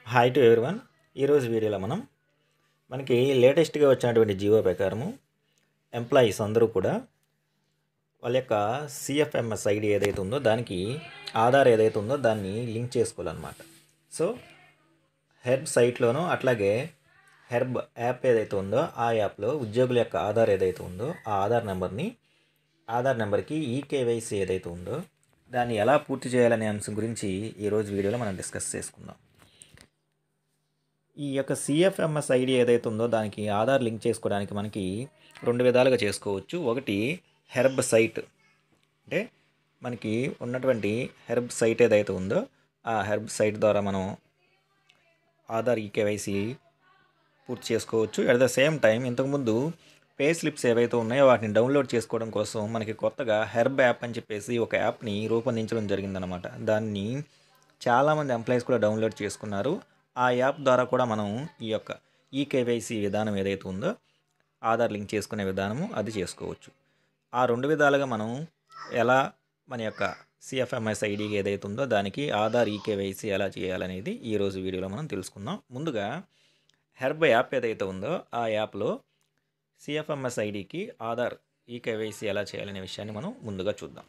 hi to everyone ఈరోజు వీడియోలో మనం మనకి లేటెస్ట్గా వచ్చినటువంటి జీవో ప్రకారము ఎంప్లాయీస్ అందరూ కూడా వాళ్ళ యొక్క సిఎఫ్ఎంఎస్ ఐడి ఏదైతే ఉందో దానికి ఆధార్ ఏదైతే ఉందో దాన్ని లింక్ చేసుకోవాలన్నమాట సో హెర్బ్ సైట్లోనూ అట్లాగే హెర్బ్ యాప్ ఏదైతే ఉందో ఆ యాప్లో ఉద్యోగుల యొక్క ఆధార్ ఏదైతే ఉందో ఆ ఆధార్ నెంబర్ని ఆధార్ నెంబర్కి ఈకేవైసీ ఏదైతే ఉందో దాన్ని ఎలా పూర్తి చేయాలనే అంశం గురించి ఈరోజు వీడియోలో మనం డిస్కస్ చేసుకుందాం ఈ యొక్క సిఎఫ్ఎంఎస్ ఐడి ఏదైతే ఉందో దానికి ఆధార్ లింక్ చేసుకోవడానికి మనకి రెండు విధాలుగా చేసుకోవచ్చు ఒకటి హెర్బ్ సైట్ అంటే మనకి ఉన్నటువంటి హెర్బ్ సైట్ ఏదైతే ఉందో ఆ హెర్బ్ సైట్ ద్వారా మనం ఆధార్ ఈకేవైసీ పూర్తి చేసుకోవచ్చు అట్ ద సేమ్ టైం ఇంతకుముందు పే స్లిప్స్ ఏవైతే ఉన్నాయో వాటిని డౌన్లోడ్ చేసుకోవడం కోసం మనకి కొత్తగా హెర్బ్ యాప్ అని చెప్పేసి ఒక యాప్ని రూపొందించడం జరిగిందనమాట దాన్ని చాలామంది ఎంప్లాయీస్ కూడా డౌన్లోడ్ చేసుకున్నారు ఆ యాప్ ద్వారా కూడా మనం ఈ యొక్క ఈకేవైసీ విధానం ఏదైతే ఉందో ఆధార్ లింక్ చేసుకునే విధానము అది చేసుకోవచ్చు ఆ రెండు విధాలుగా మనం ఎలా మన యొక్క సిఎఫ్ఎంఎస్ ఐడి ఏదైతే ఉందో దానికి ఆధార్ ఈకేవైసీ ఎలా చేయాలనేది ఈరోజు వీడియోలో మనం తెలుసుకుందాం ముందుగా హెర్బ్ యాప్ ఏదైతే ఉందో ఆ యాప్లో సిఎఫ్ఎంఎస్ ఐడికి ఆధార్ ఈకేవైసీ ఎలా చేయాలనే విషయాన్ని మనం ముందుగా చూద్దాం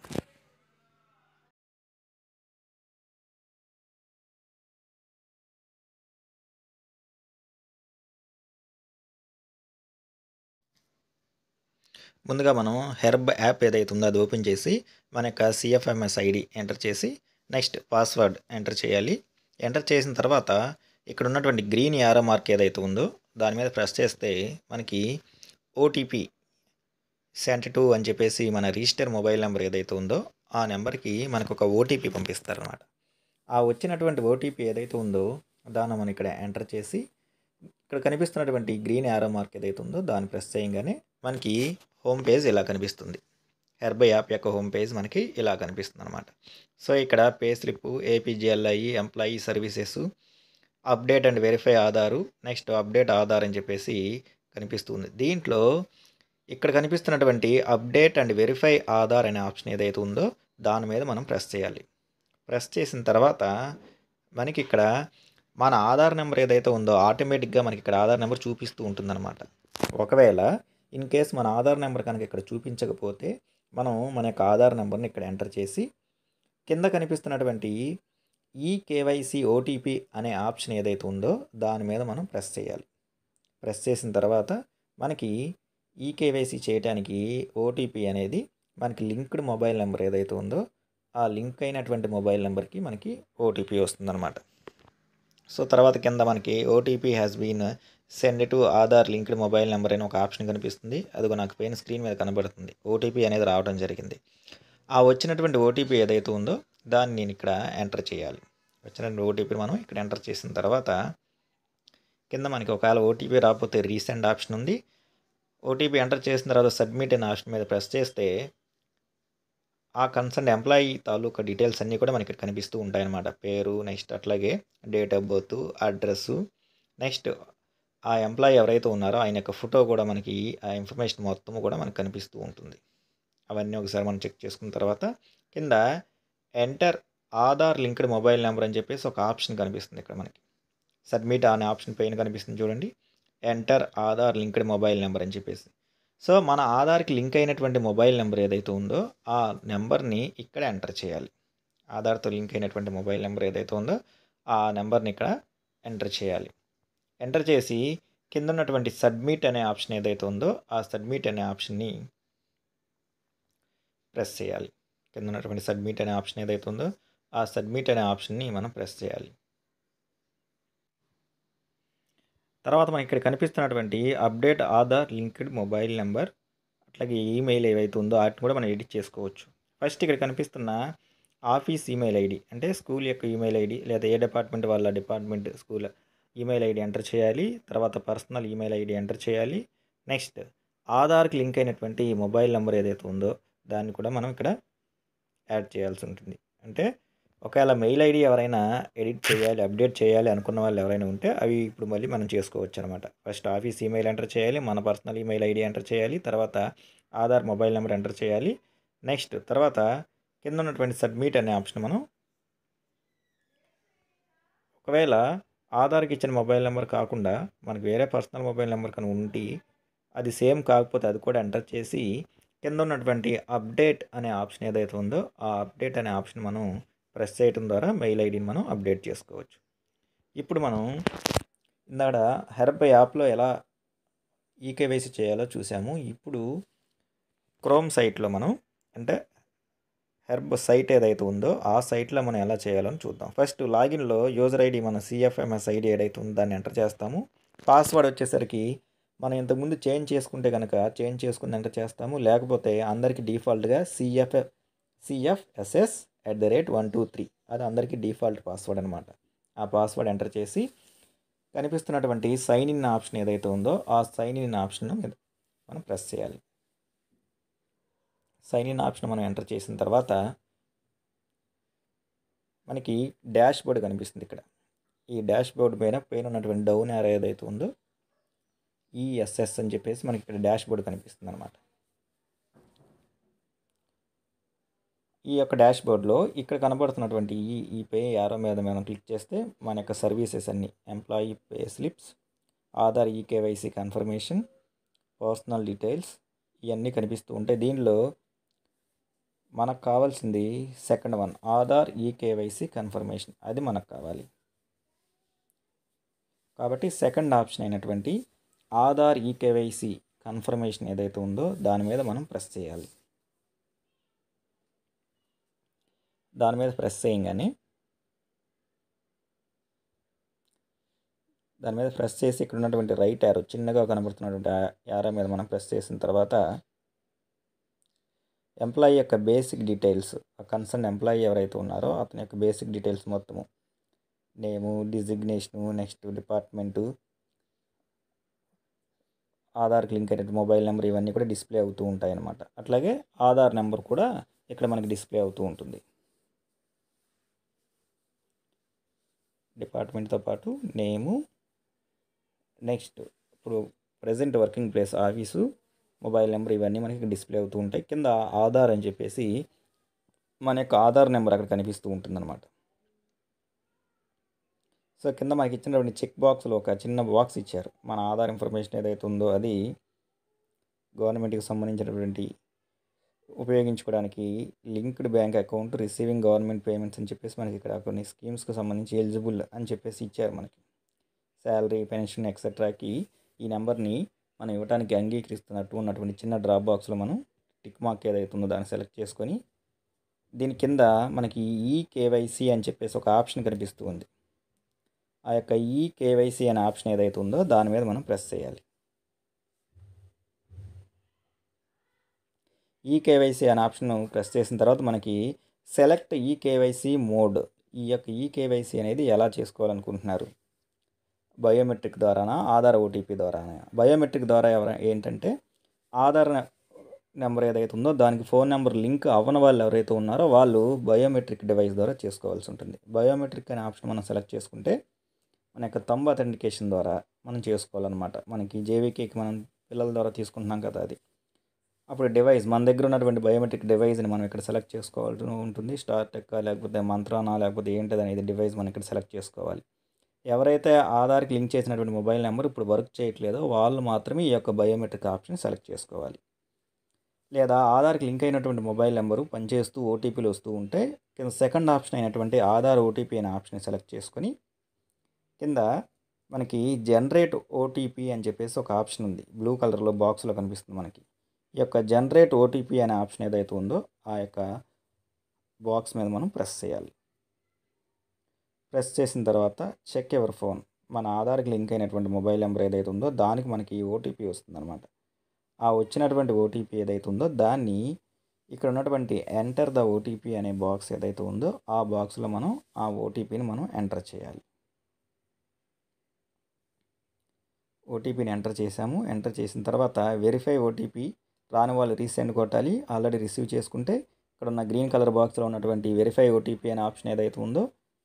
ముందుగా మనం హెర్బ్ యాప్ ఏదైతే ఉందో అది ఓపెన్ చేసి మన యొక్క సిఎఫ్ఎంఎస్ ఐడి ఎంటర్ చేసి నెక్స్ట్ పాస్వర్డ్ ఎంటర్ చేయాలి ఎంటర్ చేసిన తర్వాత ఇక్కడ ఉన్నటువంటి గ్రీన్ యారో మార్క్ ఏదైతే ఉందో దాని మీద ప్రెస్ చేస్తే మనకి ఓటీపీ సెంట్ టూ అని చెప్పేసి మన రిజిస్టర్ మొబైల్ నెంబర్ ఏదైతే ఉందో ఆ నెంబర్కి మనకు ఒక ఓటీపీ పంపిస్తారనమాట ఆ వచ్చినటువంటి ఓటీపీ ఏదైతే ఉందో దాన్ని మనం ఇక్కడ ఎంటర్ చేసి ఇక్కడ కనిపిస్తున్నటువంటి గ్రీన్ యారో మార్క్ ఏదైతే ఉందో దాన్ని ప్రెస్ చేయగానే మనకి హోమ్ పేజ్ ఇలా కనిపిస్తుంది హెర్బై యాప్ యొక్క హోమ్ పేజ్ మనకి ఇలా కనిపిస్తుంది అనమాట సో ఇక్కడ pay slip APGLI employee services update and verify Aadhaar next update Aadhaar అని చెప్పేసి కనిపిస్తుంది దీంట్లో ఇక్కడ కనిపిస్తున్నటువంటి అప్డేట్ అండ్ వెరిఫై ఆధార్ అనే ఆప్షన్ ఏదైతే ఉందో దాని మీద మనం ప్రెస్ చేయాలి ప్రెస్ చేసిన తర్వాత మనకి ఇక్కడ మన ఆధార్ నెంబర్ ఏదైతే ఉందో ఆటోమేటిక్గా మనకి ఇక్కడ ఆధార్ నెంబర్ చూపిస్తూ ఉంటుందన్నమాట ఒకవేళ ఇన్ కేస్ మన ఆధార్ నెంబర్ కనుక ఇక్కడ చూపించకపోతే మనం మన యొక్క ఆధార్ నెంబర్ని ఇక్కడ ఎంటర్ చేసి కింద కనిపిస్తున్నటువంటి ఈ కేవైసీ ఓటీపీ అనే ఆప్షన్ ఏదైతే ఉందో దాని మీద మనం ప్రెస్ చేయాలి ప్రెస్ చేసిన తర్వాత మనకి ఈ కేవైసీ చేయడానికి ఓటీపీ అనేది మనకి లింక్డ్ మొబైల్ నెంబర్ ఏదైతే ఉందో ఆ లింక్ అయినటువంటి మొబైల్ నెంబర్కి మనకి ఓటీపీ వస్తుందన్నమాట సో తర్వాత కింద మనకి OTP has been send to Aadhaar linked mobile number అని ఒక ఆప్షన్ కనిపిస్తుంది అదిగో నాకు పైన స్క్రీన్ మీద కనబడుతుంది ఓటీపీ అనేది రావడం జరిగింది ఆ వచ్చినటువంటి ఓటీపీ ఏదైతే ఉందో దాన్ని నేను ఇక్కడ ఎంటర్ చేయాలి వచ్చినటువంటి ఓటీపీ మనం ఇక్కడ ఎంటర్ చేసిన తర్వాత కింద మనకి ఒకవేళ ఓటీపీ రాకపోతే రీసెంట్ ఆప్షన్ ఉంది ఓటీపీ ఎంటర్ చేసిన తర్వాత సబ్మిట్ అనే ఆప్షన్ మీద ప్రెస్ చేస్తే ఆ కన్సర్న్ ఎంప్లాయీ తాలూకా డీటెయిల్స్ అన్నీ కూడా మనకి కనిపిస్తూ ఉంటాయన్నమాట పేరు నెక్స్ట్ అట్లాగే date of birth address next ఆ ఎంప్లాయీ ఎవరైతే ఉన్నారో ఆయన యొక్క ఫోటో కూడా మనకి ఆ ఇన్ఫర్మేషన్ మొత్తం కూడా మనకు కనిపిస్తూ ఉంటుంది అవన్నీ ఒకసారి మనం చెక్ చేసుకున్న తర్వాత కింద enter Aadhaar linked mobile number అని చెప్పేసి ఒక ఆప్షన్ కనిపిస్తుంది ఇక్కడ మనకి సబ్మిట్ అనే ఆప్షన్ పైన కనిపిస్తుంది చూడండి enter Aadhaar linked mobile number అని చెప్పేసి సో మన ఆధార్కి లింక్ అయినటువంటి మొబైల్ నెంబర్ ఏదైతే ఉందో ఆ నెంబర్ని ఇక్కడ ఎంటర్ చేయాలి ఆధార్తో లింక్ అయినటువంటి మొబైల్ నెంబర్ ఏదైతే ఉందో ఆ నెంబర్ని ఇక్కడ ఎంటర్ చేయాలి ఎంటర్ చేసి కింద ఉన్నటువంటి సబ్మిట్ అనే ఆప్షన్ ఏదైతే ఉందో ఆ సబ్మిట్ అనే ఆప్షన్ని ప్రెస్ చేయాలి కింద ఉన్నటువంటి సబ్మిట్ అనే ఆప్షన్ ఏదైతే ఉందో ఆ సబ్మిట్ అనే ఆప్షన్ని మనం ప్రెస్ చేయాలి తర్వాత మనకి ఇక్కడ కనిపిస్తున్నటువంటి update Aadhaar linked mobile number అట్లాగే ఈమెయిల్ ఏవైతే ఉందో వాటిని కూడా మనం ఎడిట్ చేసుకోవచ్చు ఫస్ట్ ఇక్కడ కనిపిస్తున్న ఆఫీస్ ఈమెయిల్ ఐడి అంటే స్కూల్ యొక్క ఈమెయిల్ ఐడి లేదా ఏ డిపార్ట్మెంట్ వాళ్ళ department school email ID enter చేయాలి తర్వాత పర్సనల్ ఈమెయిల్ ఐడి ఎంటర్ చేయాలి నెక్స్ట్ ఆధార్కి లింక్ అయినటువంటి మొబైల్ నెంబర్ ఏదైతే ఉందో దాన్ని కూడా మనం ఇక్కడ యాడ్ చేయాల్సి ఉంటుంది అంటే ఒకవేళ మెయిల్ ఐడి ఎవరైనా ఎడిట్ చేయాలి అప్డేట్ చేయాలి అనుకున్న వాళ్ళు ఎవరైనా ఉంటే అవి ఇప్పుడు మళ్ళీ మనం చేసుకోవచ్చు అనమాట ఫస్ట్ ఆఫీస్ ఈమెయిల్ ఎంటర్ చేయాలి మన పర్సనల్ ఈమెయిల్ ఐడి ఎంటర్ చేయాలి తర్వాత ఆధార్ మొబైల్ నెంబర్ ఎంటర్ చేయాలి నెక్స్ట్ తర్వాత కింద ఉన్నటువంటి సబ్మిట్ అనే ఆప్షన్ మనం ఒకవేళ ఆధార్కి ఇచ్చిన మొబైల్ నెంబర్ కాకుండా మనకు వేరే పర్సనల్ మొబైల్ నెంబర్ కానీ ఉండి అది సేమ్ కాకపోతే అది కూడా ఎంటర్ చేసి కింద ఉన్నటువంటి అప్డేట్ అనే ఆప్షన్ ఏదైతే ఉందో ఆ అప్డేట్ అనే ఆప్షన్ మనం ప్రెస్ చేయడం ద్వారా మెయిల్ ఐడిని మనం అప్డేట్ చేసుకోవచ్చు ఇప్పుడు మనం ఇందాడ హెర్బ్ యాప్లో ఎలా ఈకేవైసీ చేయాలో చూసాము ఇప్పుడు క్రోమ్ సైట్లో మనం అంటే హెర్బ్ సైట్ ఏదైతే ఉందో ఆ సైట్లో మనం ఎలా చేయాలని చూద్దాం ఫస్ట్ లాగిన్లో యూజర్ ఐడి మన సిఎఫ్ఎంఎస్ ఐడి ఏదైతే ఉందో దాన్ని ఎంటర్ చేస్తాము పాస్వర్డ్ వచ్చేసరికి మనం ఇంతకుముందు చేంజ్ చేసుకుంటే కనుక చేంజ్ చేసుకుని ఎంటర్ చేస్తాము లేకపోతే అందరికీ డిఫాల్ట్గా CF CFSS at the rate one two three అది అందరికీ డిఫాల్ట్ పాస్వర్డ్ అనమాట ఆ పాస్వర్డ్ ఎంటర్ చేసి కనిపిస్తున్నటువంటి సైన్ ఇన్ ఆప్షన్ ఏదైతే ఉందో ఆ సైన్ ఇన్ ఆప్షన్ మనం ప్రెస్ చేయాలి సైన్ ఇన్ ఆప్షన్ మనం ఎంటర్ చేసిన తర్వాత మనకి డాష్ బోర్డ్ కనిపిస్తుంది ఇక్కడ ఈ డాష్ బోర్డ్ పైన పైన ఉన్నటువంటి డౌన్ యారో ఏదైతే ఉందో ఈఎస్ఎస్ అని చెప్పేసి మనకి ఇక్కడ డాష్ బోర్డ్ కనిపిస్తుంది అనమాట ఈ యొక్క డాష్ బోర్డ్లో ఇక్కడ కనబడుతున్నటువంటి ఈ ఈ పే యారో మీద మనం క్లిక్ చేస్తే మన యొక్క సర్వీసెస్ అన్ని employee pay slips Aadhaar eKYC confirmation personal details ఇవన్నీ కనిపిస్తూ ఉంటాయి దీనిలో మనకు కావాల్సింది second one Aadhaar eKYC confirmation అది మనకు కావాలి కాబట్టి సెకండ్ ఆప్షన్ అయినటువంటి ఆధార్ ఈకేవైసీ కన్ఫర్మేషన్ ఏదైతే ఉందో దాని మీద మనం ప్రెస్ చేయాలి దాని మీద ప్రెస్ చేయగానే దాని మీద ప్రెస్ చేసి ఇక్కడ ఉన్నటువంటి రైట్ యారో చిన్నగా కనబడుతున్నటువంటి యారో మీద మనం ప్రెస్ చేసిన తర్వాత ఎంప్లాయీ యొక్క బేసిక్ డీటెయిల్స్ ఆ కన్సర్న్ ఎంప్లాయీ ఎవరైతే ఉన్నారో అతని యొక్క బేసిక్ డీటెయిల్స్ మొత్తము నేము డిజిగ్నేషను నెక్స్ట్ డిపార్ట్మెంటు ఆధార్కి లింక్ అయిన మొబైల్ నెంబర్ ఇవన్నీ కూడా డిస్ప్లే అవుతూ ఉంటాయి అన్నమాట అట్లాగే ఆధార్ నెంబర్ కూడా ఇక్కడ మనకి డిస్ప్లే అవుతూ ఉంటుంది డిపార్ట్మెంట్తో పాటు నేము నెక్స్ట్ ఇప్పుడు present working place office mobile number ఇవన్నీ మనకి డిస్ప్లే అవుతూ ఉంటాయి కింద ఆధార్ అని చెప్పేసి మన యొక్క ఆధార్ నెంబర్ అక్కడ కనిపిస్తూ ఉంటుందన్నమాట సో కింద మనకి ఇచ్చినటువంటి చెక్ బాక్స్లో ఒక చిన్న బాక్స్ ఇచ్చారు మన ఆధార్ ఇన్ఫర్మేషన్ ఏదైతే ఉందో అది గవర్నమెంట్కి సంబంధించినటువంటి ఉపయోగించుకోవడానికి linked bank account receiving government payments అని చెప్పేసి మనకి ఇక్కడ కొన్ని స్కీమ్స్కి సంబంధించి ఎలిజిబుల్ అని చెప్పేసి ఇచ్చారు మనకి శాలరీ పెన్షన్ ఎక్సెట్రాకి ఈ నెంబర్ని మనం ఇవ్వడానికి అంగీకరిస్తున్నట్టు ఉన్నటువంటి చిన్న డ్రాప్ బాక్స్లో మనం టిక్ మార్క్ ఏదైతే ఉందో దాన్ని సెలెక్ట్ చేసుకొని దీని కింద మనకి ఈ కేవైసీ అని చెప్పేసి ఒక ఆప్షన్ కనిపిస్తూ ఉంది ఆ యొక్క ఈ కేవైసీ అనే ఆప్షన్ ఏదైతే ఉందో దాని మీద మనం ప్రెస్ చేయాలి ఈ కేవైసీ అనే ఆప్షన్ ప్రెస్ చేసిన తర్వాత మనకి సెలెక్ట్ ఈ కేవైసీ మోడ్ ఈ యొక్క ఈ కేవైసీ అనేది ఎలా చేసుకోవాలనుకుంటున్నారు బయోమెట్రిక్ ద్వారానా ఆధార్ ఓటీపీ ద్వారానా బయోమెట్రిక్ ద్వారా ఎవర ఏంటంటే ఆధార్ నెంబర్ ఏదైతే ఉందో దానికి ఫోన్ నెంబర్ లింక్ అవ్వని వాళ్ళు ఎవరైతే ఉన్నారో వాళ్ళు బయోమెట్రిక్ డివైస్ ద్వారా చేసుకోవాల్సి ఉంటుంది బయోమెట్రిక్ అనే ఆప్షన్ మనం సెలెక్ట్ చేసుకుంటే మన యొక్క తంబ అథెంటికేషన్ ద్వారా మనం చేసుకోవాలన్నమాట మనకి జేవీకేకి మనం పిల్లల ద్వారా తీసుకుంటున్నాం కదా అది అప్పుడు డివైస్ మన దగ్గర ఉన్నటువంటి బయోమెట్రిక్ డివైస్ని మనం ఇక్కడ సెలెక్ట్ చేసుకోవాల్సి ఉంటుంది స్టార్ టెక్ లేకపోతే మంత్రానా లేకపోతే ఏంటిది అనేది డివైస్ మనం ఇక్కడ సెలెక్ట్ చేసుకోవాలి ఎవరైతే ఆధార్కి లింక్ చేసినటువంటి మొబైల్ నెంబర్ ఇప్పుడు వర్క్ చేయట్లేదో వాళ్ళు మాత్రమే ఈ యొక్క బయోమెట్రిక్ ఆప్షన్ సెలెక్ట్ చేసుకోవాలి లేదా ఆధార్కి లింక్ అయినటువంటి మొబైల్ నెంబరు పనిచేస్తూ ఓటీపీలు వస్తూ ఉంటే కింద సెకండ్ ఆప్షన్ అయినటువంటి ఆధార్ ఓటీపీ అనే ఆప్షన్ సెలెక్ట్ చేసుకొని కింద మనకి జనరేట్ ఓటీపీ అని చెప్పేసి ఒక ఆప్షన్ ఉంది బ్లూ కలర్లో బాక్స్లో కనిపిస్తుంది మనకి ఈ యొక్క జనరేట్ ఓటీపీ అనే ఆప్షన్ ఏదైతే ఉందో ఆ యొక్క బాక్స్ మీద మనం ప్రెస్ చేయాలి ప్రెస్ చేసిన తర్వాత చెక్ ఎవర్ ఫోన్ మన ఆధార్కి లింక్ అయినటువంటి మొబైల్ నెంబర్ ఏదైతే ఉందో దానికి మనకి ఓటీపీ వస్తుందన్నమాట ఆ వచ్చినటువంటి ఓటీపీ ఏదైతే ఉందో దాన్ని ఇక్కడ ఉన్నటువంటి ఎంటర్ ద ఓటీపీ అనే బాక్స్ ఏదైతే ఉందో ఆ బాక్స్లో మనం ఆ ఓటీపీని మనం ఎంటర్ చేయాలి ఓటీపీని ఎంటర్ చేసాము ఎంటర్ చేసిన తర్వాత వెరిఫై ఓటీపీ రాని వాళ్ళు రీసెండ్ కొట్టాలి ఆల్రెడీ రిసీవ్ చేసుకుంటే ఇక్కడ ఉన్న గ్రీన్ కలర్ బాక్స్లో ఉన్నటువంటి వెరిఫై ఓటీపీ అనే ఆప్షన్ ఏదైతే ఉందో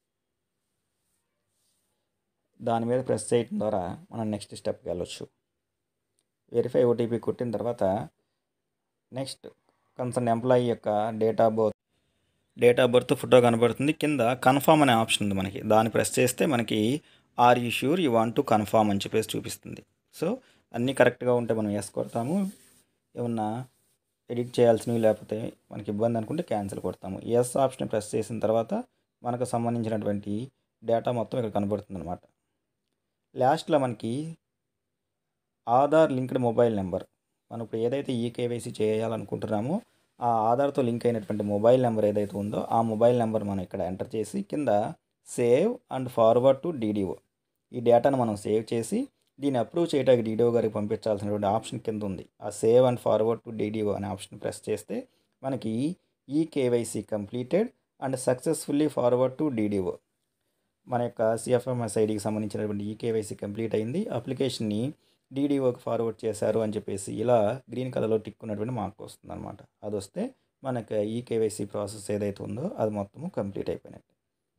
దాని మీద ప్రెస్ చేయడం ద్వారా మనం నెక్స్ట్ స్టెప్కి వెళ్ళొచ్చు వెరిఫై ఓటీపీ కొట్టిన తర్వాత నెక్స్ట్ కన్సర్న్ ఎంప్లాయీ యొక్క date of birth date of birth photo కనబడుతుంది కింద కన్ఫర్మ్ అనే ఆప్షన్ ఉంది మనకి దాన్ని ప్రెస్ చేస్తే మనకి are you sure you want to confirm అని చెప్పేసి చూపిస్తుంది సో అన్నీ కరెక్ట్గా ఉంటే మనం ఎస్ కొడతాము ఏమన్నా ఎడిట్ చేయాల్సినవి లేకపోతే మనకి ఇబ్బంది అనుకుంటే క్యాన్సిల్ కొడతాము ఎస్ ఆప్షన్ ప్రెస్ చేసిన తర్వాత మనకు సంబంధించినటువంటి డేటా మొత్తం ఇక్కడ కనబడుతుంది అనమాట లాస్ట్లో మనకి ఆధార్ లింక్డ్ మొబైల్ నెంబర్ మనం ఇప్పుడు ఏదైతే ఈ కేవైసీ చేయాలనుకుంటున్నామో ఆ ఆధార్తో లింక్ అయినటువంటి మొబైల్ నెంబర్ ఏదైతే ఉందో ఆ మొబైల్ నెంబర్ మనం ఇక్కడ ఎంటర్ చేసి కింద save and forward to DDO ఈ డేటాను మనం సేవ్ చేసి దీన్ని అప్రూవ్ చేయడానికి డీడీఓ గారికి పంపించాల్సినటువంటి ఆప్షన్ కింద ఉంది ఆ save and forward to DDO అనే ఆప్షన్ ప్రెస్ చేస్తే మనకి e KYC completed and successfully forward to DDO మన యొక్క సిఎఫ్ఎంఎస్ ఐడికి సంబంధించినటువంటి ఈ కేవైసీ కంప్లీట్ అయింది అప్లికేషన్ని డీడీఓకి ఫార్వర్డ్ చేశారు అని చెప్పేసి ఇలా గ్రీన్ కలర్లో టిక్ ఉన్నటువంటి మార్క్ వస్తుంది అనమాట అది వస్తే మనకు ఈ కేవైసీ ప్రాసెస్ ఏదైతే ఉందో అది మొత్తము కంప్లీట్ అయిపోయినట్టు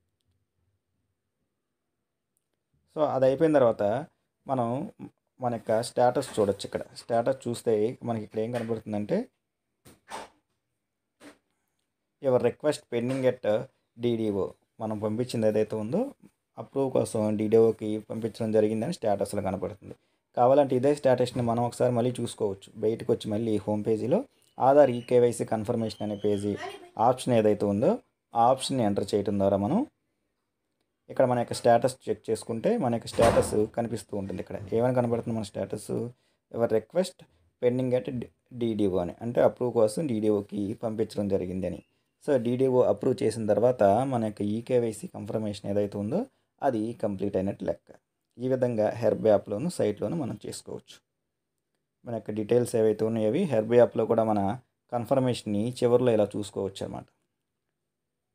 సో అది అయిపోయిన తర్వాత మనం మన యొక్క స్టేటస్ చూడొచ్చు ఇక్కడ స్టేటస్ చూస్తే మనకి ఇక్కడ ఏం కనబడుతుందంటే your request pending at DDO మనం పంపించింది ఏదైతే ఉందో అప్రూవ్ కోసం డీడీఓకి పంపించడం జరిగిందని స్టేటస్లో కనపడుతుంది కావాలంటే ఇదే స్టేటస్ని మనం ఒకసారి మళ్ళీ చూసుకోవచ్చు బయటకు వచ్చి మళ్ళీ హోమ్ పేజీలో ఆధార్ ఈ కేవైసీ కన్ఫర్మేషన్ అనే పేజీ ఆప్షన్ ఏదైతే ఉందో ఆ ఆప్షన్ని ఎంటర్ చేయడం ద్వారా మనం ఇక్కడ మన యొక్క స్టేటస్ చెక్ చేసుకుంటే మన యొక్క స్టేటస్ కనిపిస్తూ ఉంటుంది ఇక్కడ ఏమైనా కనబడుతుంది మన స్టేటస్ ఎవరి రిక్వెస్ట్ పెండింగ్ అట్ డీడీఓ అని అంటే అప్రూవ్ కోసం డీడీఓకి పంపించడం జరిగింది అని సో డీడీఓ అప్రూవ్ చేసిన తర్వాత మన యొక్క ఈకేవైసీ కన్ఫర్మేషన్ ఏదైతే ఉందో అది కంప్లీట్ అయినట్టు లెక్క ఈ విధంగా హెర్బ్ యాప్లోను సైట్లోను మనం చేసుకోవచ్చు మన యొక్క డీటెయిల్స్ ఏవైతే ఉన్నాయో హెర్బ్ యాప్లో కూడా మన కన్ఫర్మేషన్ని చివరిలో ఇలా చూసుకోవచ్చు అనమాట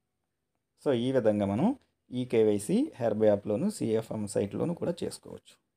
సో ఈ విధంగా మనం ఈ కేవైసీ హెర్బ్ యాప్లోను సిఎఫ్ఎం సైట్లోను కూడా చేసుకోవచ్చు